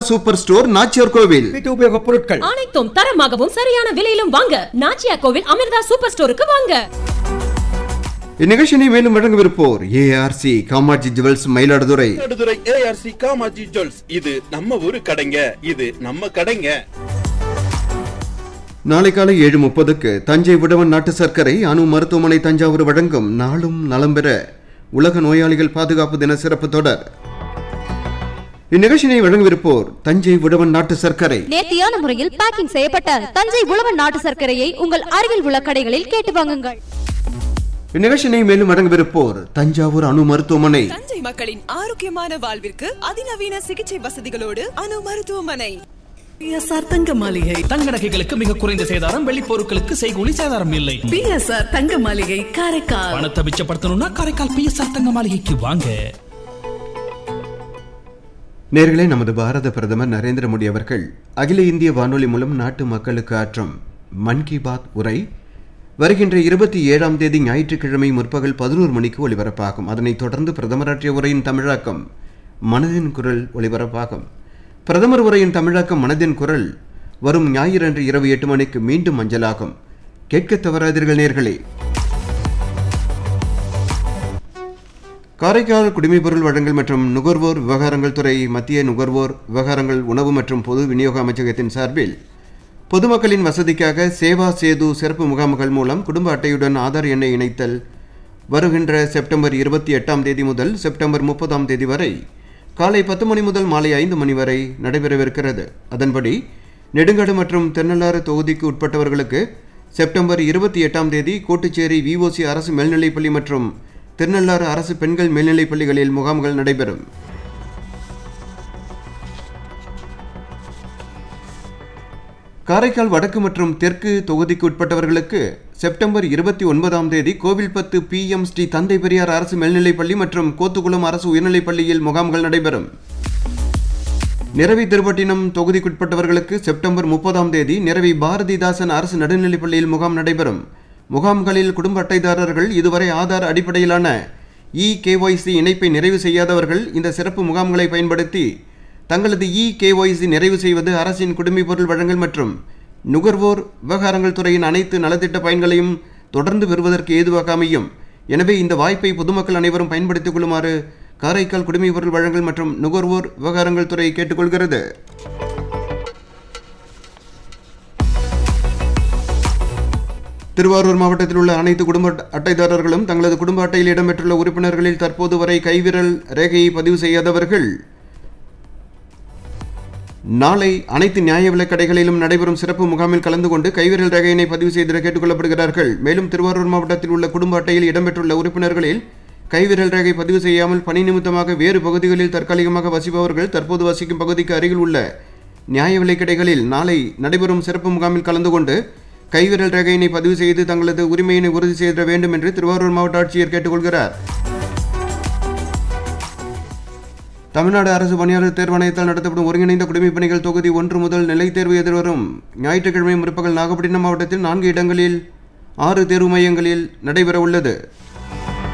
super store Nachiyar கோவில் வீட்டு உபயோகப் பொருட்கள் அனைத்தும் தரமாகவும் சரியான விலையிலும் வாங்க நாச்சியா கோவில் அமிர்தா சூப்பர் ஸ்டோருக்கு வாங்க இந்நிகழ்ச்சியை மேலும் வழங்கவிருப்போர் ARC Kamatchi jewels Mayiladuthurai Mayiladuthurai ARC Kamatchi jewels இது நம்ம ஊரு கடைங்க இது நம்ம கடைங்க நாளை காலை ஏழு முப்பதுக்கு தஞ்சை விடவன் நாட்டு சர்க்கரை அணு மருத்துவமனை தஞ்சாவூர் வழங்கும் நாளும் நலம் பெற உலக நோயாளிகள் பாதுகாப்பு தின சிறப்பு தொடர் இந்நிகழ்ச்சியை வழங்கவிருப்போர் தஞ்சை விடவன் நாட்டு சர்க்கரை நேர்த்தியான முறையில் பேக்கிங் செய்யப்பட்ட தஞ்சை உழவன் நாட்டு சர்க்கரையை உங்கள் அருகில் உள்ள கடைகளில் கேட்டு வாங்குங்கள் இந்நிகழ்ச்சியை மேலும் வழங்கவிருப்போர் தஞ்சாவூர் அணு மருத்துவமனை தஞ்சை மக்களின் ஆரோக்கியமான வாழ்விற்கு அதிநவீன சிகிச்சை வசதிகளோடு அணு மருத்துவமனை பிஎஸ்ஆர் தங்க மாளிகை தங்க நகைகளுக்கு மிக குறைந்த சேதாரம் வெள்ளி பொருட்களுக்கு செய்கூலி சேதாரம் இல்லை பிஎஸ்ஆர் தங்க மாளிகை காரைக்கால் பணத்தை மிச்சப்படுத்தணும்னா காரைக்கால் பிஎஸ்ஆர் தங்க மாளிகைக்கு வாங்க நேர்களே நமது பாரத பிரதமர் நரேந்திர மோடி அவர்கள் அகில இந்திய வானொலி மூலம் நாட்டு மக்களுக்கு ஆற்றும் மன் கி பாத் உரை வருகின்ற இருபத்தி ஏழாம் தேதி ஞாயிற்றுக்கிழமை முற்பகல் பதினோரு மணிக்கு ஒலிபரப்பாகும் அதனைத் தொடர்ந்து பிரதமராற்றிய உரையின் தமிழாக்கம் மனதின் குரல் ஒலிபரப்பாகும் பிரதமர் உரையின் தமிழாக்கம் மனதின் குரல் வரும் ஞாயிறன்று இரவு எட்டு மணிக்கு மீண்டும் மஞ்சளாகும் கேட்கத் தவறாதீர்கள் நேர்களே காரைக்கால் குடிமைப்பொருள் வழங்கல் மற்றும் நுகர்வோர் விவகாரங்கள் துறை மத்திய நுகர்வோர் விவகாரங்கள் உணவு மற்றும் பொது விநியோக அமைச்சகத்தின் சார்பில் பொதுமக்களின் வசதிக்காக சேவா சேது சிறப்பு முகாம்கள் மூலம் குடும்ப அட்டையுடன் ஆதார் எண்ணை இணைத்தல் வருகின்ற செப்டம்பர் இருபத்தி எட்டாம் தேதி முதல் செப்டம்பர் முப்பதாம் தேதி வரை காலை பத்து மணி முதல் மாலை ஐந்து மணி வரை நடைபெறவிருக்கிறது அதன்படி நெடுங்காடு மற்றும் திருநள்ளாறு தொகுதிக்கு உட்பட்டவர்களுக்கு செப்டம்பர் இருபத்தி எட்டாம் தேதி கோட்டுச்சேரி விஓசி அரசு மேல்நிலைப்பள்ளி மற்றும் திருநள்ளாறு அரசு பெண்கள் மேல்நிலைப் பள்ளிகளில் முகாம்கள் நடைபெறும் காரைக்கால் வடக்கு மற்றும் தெற்கு தொகுதிக்கு உட்பட்டவர்களுக்கு செப்டம்பர் இருபத்தி ஒன்பதாம் தேதி கோவில்பத்து பி எம் ஸ்ரீ தந்தை பெரியார் அரசு மேல்நிலைப்பள்ளி மற்றும் கோத்துக்குளம் அரசு உயர்நிலைப் பள்ளியில் முகாம்கள் நடைபெறும் நிறவி திருப்பட்டினம் தொகுதிக்குட்பட்டவர்களுக்கு செப்டம்பர் முப்பதாம் தேதி நிறவி பாரதிதாசன் அரசு நடுநிலைப் பள்ளியில் முகாம் நடைபெறும் முகாம்களில் குடும்ப அட்டைதாரர்கள் இதுவரை ஆதார் அடிப்படையிலான இ கேஒய்சி இணைப்பை நிறைவு செய்யாதவர்கள் இந்த சிறப்பு முகாம்களை பயன்படுத்தி தங்களது இ கேஒய்சி நிறைவு செய்வது அரசின் குடிமைப் பொருள் வழங்கல் மற்றும் நுகர்வோர் விவகாரங்கள் துறையின் அனைத்து நலத்திட்ட பயன்களையும் தொடர்ந்து பெறுவதற்கு ஏதுவாக அமையும் எனவே இந்த வாய்ப்பை பொதுமக்கள் அனைவரும் பயன்படுத்திக் கொள்ளுமாறு காரைக்கால் குடிமைப் பொருள் வழங்கல் மற்றும் நுகர்வோர் விவகாரங்கள் துறை கேட்டுக்கொள்கிறது திருவாரூர் மாவட்டத்தில் உள்ள அனைத்து குடும்ப அட்டைதாரர்களும் தங்களது குடும்ப அட்டையில் இடம்பெற்றுள்ள உறுப்பினர்களில் தற்போது வரை கைவிரல் ரேகையை பதிவு செய்யாதவர்கள் நாளை அனைத்து நியாய விலைக் கடைகளிலும் நடைபெறும் சிறப்பு முகாமில் கலந்து கொண்டு கைவிரல் ரேகையினை பதிவு செய்திட கேட்டுக்கொள்ளப்படுகிறார்கள் மேலும் திருவாரூர் மாவட்டத்தில் உள்ள குடும்ப அட்டையில் இடம்பெற்றுள்ள உறுப்பினர்களில் கைவிரல் ரேகை பதிவு செய்யாமல் பணி நிமித்தமாக வேறு பகுதிகளில் தற்காலிகமாக வசிப்பவர்கள் தற்போது வசிக்கும் பகுதிக்கு அருகில் உள்ள நியாய விலைக் கடைகளில் நாளை நடைபெறும் சிறப்பு முகாமில் கலந்து கொண்டு கைவிரல் ரேகையினை பதிவு செய்து தங்களது உரிமையினை உறுதி செய்திட வேண்டும் என்று திருவாரூர் மாவட்ட ஆட்சியர் கேட்டுக்கொள்கிறார் தமிழ்நாடு அரசு பணியாளர் தேர்வாணையத்தால் நடத்தப்படும் ஒருங்கிணைந்த குடிமைப் பணிகள் தொகுதி ஒன்று முதல் நிலைத் தேர்வு எதிர்வரும் ஞாயிற்றுக்கிழமை முற்பகல் நாகப்பட்டினம் மாவட்டத்தில் நான்கு இடங்களில் ஆறு தேர்வு மையங்களில் நடைபெற உள்ளது